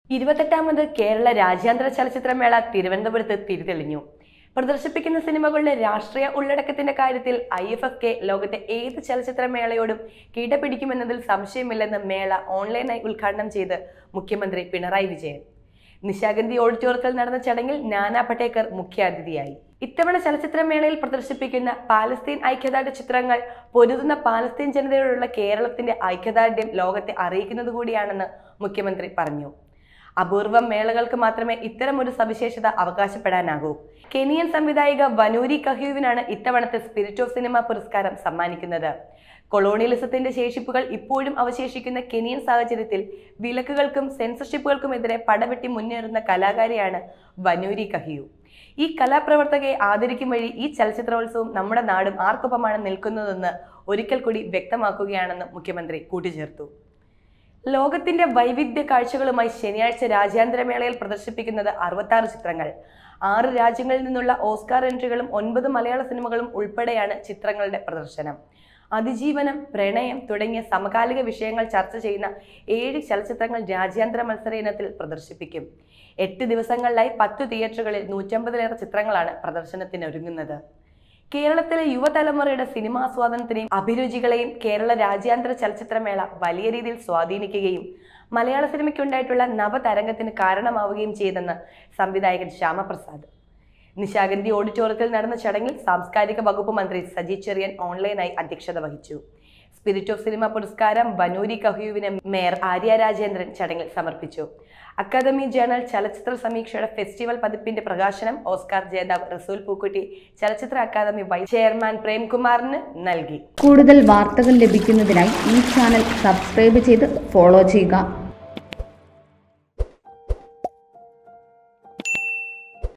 ഇരുപത്തെട്ടാമത് കേരള രാജ്യാന്തര ചലച്ചിത്രമേള തിരുവനന്തപുരത്ത് തിരിതെളിഞ്ഞു പ്രദർശിപ്പിക്കുന്ന സിനിമകളുടെ രാഷ്ട്രീയ ഉള്ളടക്കത്തിന്റെ കാര്യത്തിൽ ഐ എഫ് എഫ് കെ ലോകത്തെ ഏത് ചലച്ചിത്രമേളയോടും കിടപിടിക്കുമെന്നതിൽ സംശയമില്ലെന്ന് മേള ഓൺലൈനായി ഉദ്ഘാടനം ചെയ്ത് മുഖ്യമന്ത്രി പിണറായി വിജയൻ നിശാഗന്ധി ഓഡിറ്റോറിയത്തിൽ നടന്ന ചടങ്ങിൽ നാനാ പട്ടേക്കർ മുഖ്യാതിഥിയായി ഇത്തവണ ചലച്ചിത്രമേളയിൽ പ്രദർശിപ്പിക്കുന്ന പാലസ്തീൻ ഐക്യദാർഢ്യ ചിത്രങ്ങൾ പൊരുതുന്ന പാലസ്തീൻ ജനതയോടുള്ള കേരളത്തിന്റെ ഐക്യദാർഢ്യം ലോകത്തെ അറിയിക്കുന്നത് കൂടിയാണെന്ന് മുഖ്യമന്ത്രി പറഞ്ഞു അപൂർവം മേളകൾക്ക് മാത്രമേ ഇത്തരമൊരു സവിശേഷത അവകാശപ്പെടാനാകൂ കെനിയൻ സംവിധായിക വനൂരി കഹ്യൂവിനാണ് ഇത്തവണത്തെ സ്പിരിറ്റ് ഓഫ് സിനിമ പുരസ്കാരം സമ്മാനിക്കുന്നത് കൊളോണിയലിസത്തിന്റെ ശേഷിപ്പുകൾ ഇപ്പോഴും അവശേഷിക്കുന്ന കെനിയൻ സാഹചര്യത്തിൽ വിലക്കുകൾക്കും സെൻസർഷിപ്പുകൾക്കുമെതിരെ പടവെട്ടി മുന്നേറുന്ന കലാകാരിയാണ് വനൂരി കഹിയു ഈ കലാപ്രവർത്തകയെ ആദരിക്കും വഴി ഈ ചലച്ചിത്രോത്സവം നമ്മുടെ നാടും ആർക്കൊപ്പമാണ് നിൽക്കുന്നതെന്ന് ഒരിക്കൽ കൂടി വ്യക്തമാക്കുകയാണെന്ന് മുഖ്യമന്ത്രി കൂട്ടിച്ചേർത്തു ലോകത്തിന്റെ വൈവിധ്യ കാഴ്ചകളുമായി ശനിയാഴ്ച രാജ്യാന്തരമേളയിൽ പ്രദർശിപ്പിക്കുന്നത് അറുപത്താറ് ചിത്രങ്ങൾ ആറ് രാജ്യങ്ങളിൽ നിന്നുള്ള ഓസ്കാർ എൻട്രികളും ഒൻപത് മലയാള സിനിമകളും ഉൾപ്പെടെയാണ് ചിത്രങ്ങളുടെ പ്രദർശനം അതിജീവനം പ്രണയം തുടങ്ങിയ സമകാലിക വിഷയങ്ങൾ ചർച്ച ചെയ്യുന്ന ഏഴ് ചലച്ചിത്രങ്ങൾ രാജ്യാന്തര മത്സര ഇനത്തിൽ പ്രദർശിപ്പിക്കും എട്ട് ദിവസങ്ങളിലായി പത്ത് തിയേറ്ററുകളിൽ നൂറ്റമ്പതിലേറെ ചിത്രങ്ങളാണ് പ്രദർശനത്തിനൊരുങ്ങുന്നത് കേരളത്തിലെ യുവതലമുറയുടെ സിനിമാസ്വാദനത്തിനെയും അഭിരുചികളെയും കേരള രാജ്യാന്തര ചലച്ചിത്രമേള വലിയ രീതിയിൽ സ്വാധീനിക്കുകയും മലയാള സിനിമയ്ക്കുണ്ടായിട്ടുള്ള നവതരംഗത്തിന് കാരണമാവുകയും ചെയ്തെന്ന് സംവിധായകൻ ശ്യാമപ്രസാദ് നിശാഗന്ധി ഓഡിറ്റോറിയത്തിൽ നടന്ന ചടങ്ങിൽ സാംസ്കാരിക വകുപ്പ് മന്ത്രി സജി ചെറിയൻ ഓൺലൈനായി അധ്യക്ഷത വഹിച്ചു സ്പിരിറ്റ് ഓഫ് സിനിമ പുരസ്കാരം ബനൂരി കഹ്യുവിന് മേയർ ആര്യ രാജേന്ദ്രൻ ചടങ്ങിൽ സമർപ്പിച്ചു അക്കാദമി ജേണൽ ചലച്ചിത്ര സമീക്ഷയുടെ ഫെസ്റ്റിവൽ പതിപ്പിന്റെ പ്രകാശനം ഓസ്കാർ ജേതാവ് റസൂൽ പൂക്കുട്ടി ചലച്ചിത്ര അക്കാദമി വൈസ് ചെയർമാൻ പ്രേംകുമാറിന് നൽകി കൂടുതൽ വാർത്തകൾ ലഭിക്കുന്നതിനായി ഈ ചാനൽ സബ്സ്ക്രൈബ് ചെയ്ത് ഫോളോ ചെയ്യുക